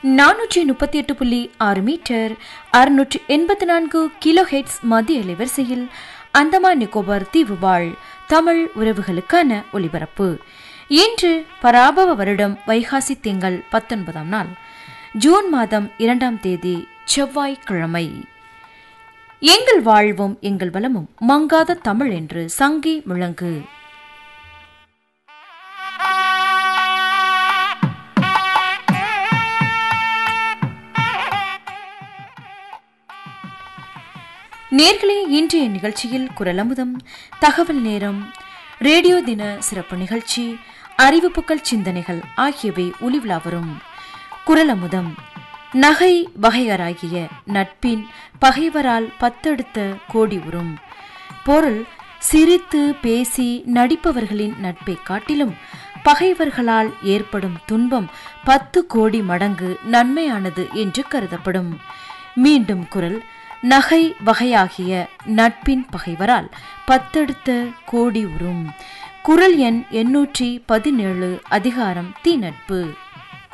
நானூற்றி முப்பத்தி எட்டு புள்ளி ஆறு மீட்டர் அறுநூற்றி எண்பத்தி நான்கு கிலோ ஹெட்ஸ் மத்திய அலைவரிசையில் அந்தமான் நிக்கோபார் தீவு வாழ் தமிழ் உறவுகளுக்கான ஒலிபரப்பு இன்று பராபவ வருடம் வைகாசி திங்கள் பத்தொன்பதாம் நாள் ஜூன் மாதம் இரண்டாம் தேதி செவ்வாய்க்கிழமை எங்கள் வாழ்வும் எங்கள் வளமும் மங்காத தமிழ் என்று சங்கி முழங்கு நேர்களே இன்றைய நிகழ்ச்சியில் குரலமுதம் தகவல் நேரம் ரேடியோ தின சிறப்பு நிகழ்ச்சி அறிவிப்புகள் சிந்தனைகள் ஆகியவை ஒளிவிழா வரும் குரலமுதம் நகை வகையராகிய நட்பின் பகைவரால் பத்தெடுத்த கோடி உறும் பொருள் சிரித்து பேசி நடிப்பவர்களின் நட்பை காட்டிலும் பகைவர்களால் ஏற்படும் துன்பம் பத்து கோடி மடங்கு நன்மையானது என்று கருதப்படும் மீண்டும் குரல் நகை வகையாகிய நட்பின் பகைவரால் பத்தெடுத்த கோடி உறும் குரல் எண் எண்ணூற்றி பதினேழு அதிகாரம் தீநட்பு